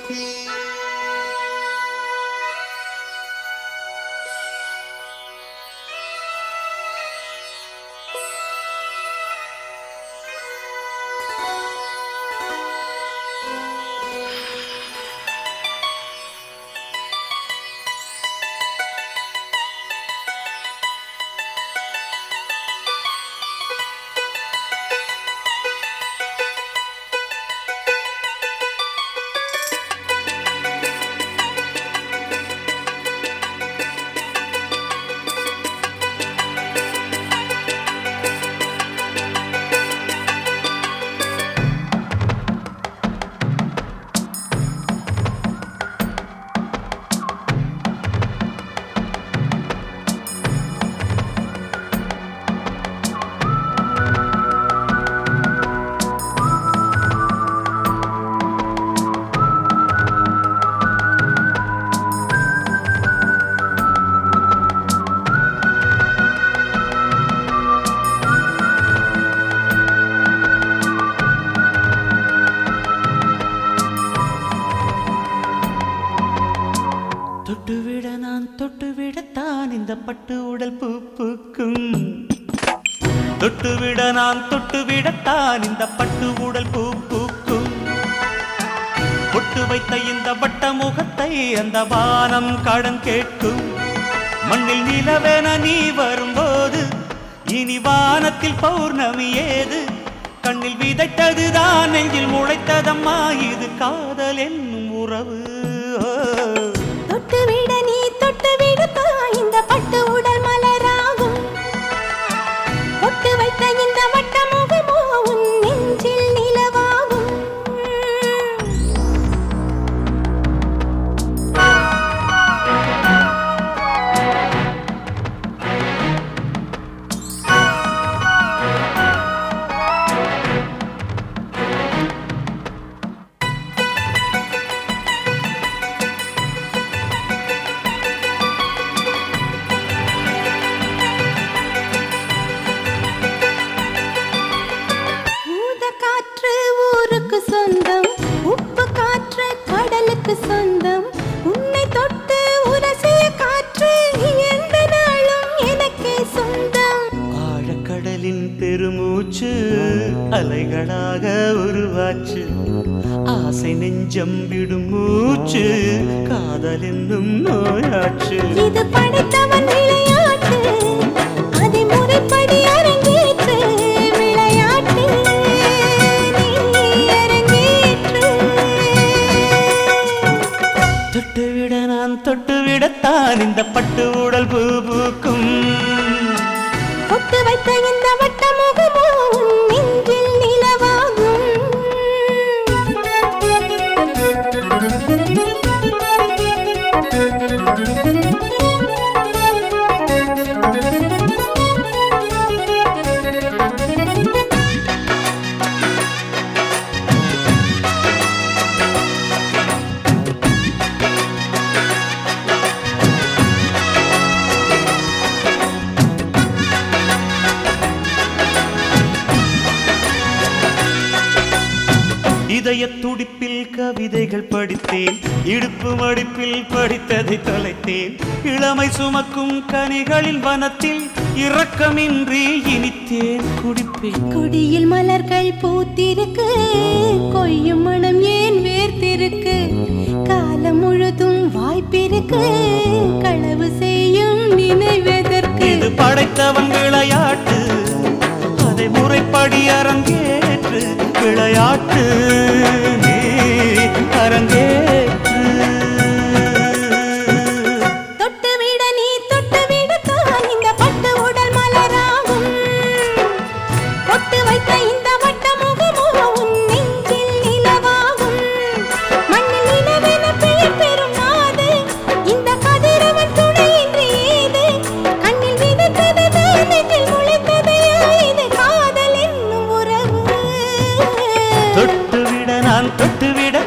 தொட்டுவிட நான் தொட்டுவிடத்தான் இந்த பட்டு உடல் பூ பூக்கும் தொட்டுவிட நான் தொட்டுவிடத்தான் இந்த பட்டு உடல் பூ பூக்கும் பொட்டு வைத்த இந்த வட்ட முகத்தை அந்த வானம் கடன் கேட்கும் மண்ணில் நிலவென நீ வரும்போது இனி வானத்தில் பௌர்ணமி ஏது கண்ணில் விதைத்ததுதான் நெஞ்சில் முளைத்ததம்மா இது காதல் என்னும் உறவு ஓ. தொட்டு விட நீ தொட்டு விடுப்பா இந்த பட்டு உடல் மலராகும் பொட்டு வைத்த இந்த வட்ட முகமோ உன் நெஞ்சில் நிலவாகும் ஊத காற்று ஊருக்கு சொந்தம் உப்பு காற்று கடலுக்கு சொந்தம் உன்னை தொட்டு உரசிய காற்று எந்த நாளும் எனக்கே சொந்தம் ஆழக்கடலின் பெருமூச்சு அலைகளாக உருவாச்சு ஆசை நெஞ்சம் விடும் மூச்சு காதல் என்னும் நோயாச்சு இது படைத்தவன் விளையாட்டு அதை முறைப்படி அரங்கேற்று விளையாட்டு நீ அரங்கேற்று தொட்டுவிட நான் தொட்டுவிடத்தான் இந்த பட்டு உடல் பூ பூக்கும் பொட்டு வைத்த இந்த வட்ட முகமோ உன் நெஞ்சில் நிலவாகும் இதய துடிப்பில் கவிதைகள் படித்தேன் இடுப்பு மடிப்பில் படித்ததை தொலைத்தேன் இளமை சுமக்கும் கனிகளின் வனத்தில் இரக்கமின்றி இனித்தேன் குடிப்பேன் கொடியில் மலர்கள் பூத்திருக்கு கொய்யும் மனம் ஏன் வேர்த்திருக்கு காலம் முழுதும் வாய்ப்பிருக்கு களவு செய்யும் நினைவதற்கு இது படைத்தவன் விளையாட்டு அதை முறைப்படி அரங்கேற்று விளையாட்டு நீ அரங்கேற்று தொட்டு விட நீ தொட்டு விடத்தான் இந்த பட்டு உடல் மலராகும் பொட்டு வைத்த இந்த வட்ட முகமோ உன் நெஞ்சில் நிலவாகும் மண்ணில் நிலவென பெயர் பெறும் நாது இந்த கதிரவன் துணையின்றி ஏது கண்ணில் விதைத்தது தான் நெஞ்சில் முளைத்ததையா இது காதல் என்னும் உறவு தொட்டுவிட நான் தொட்டுவிட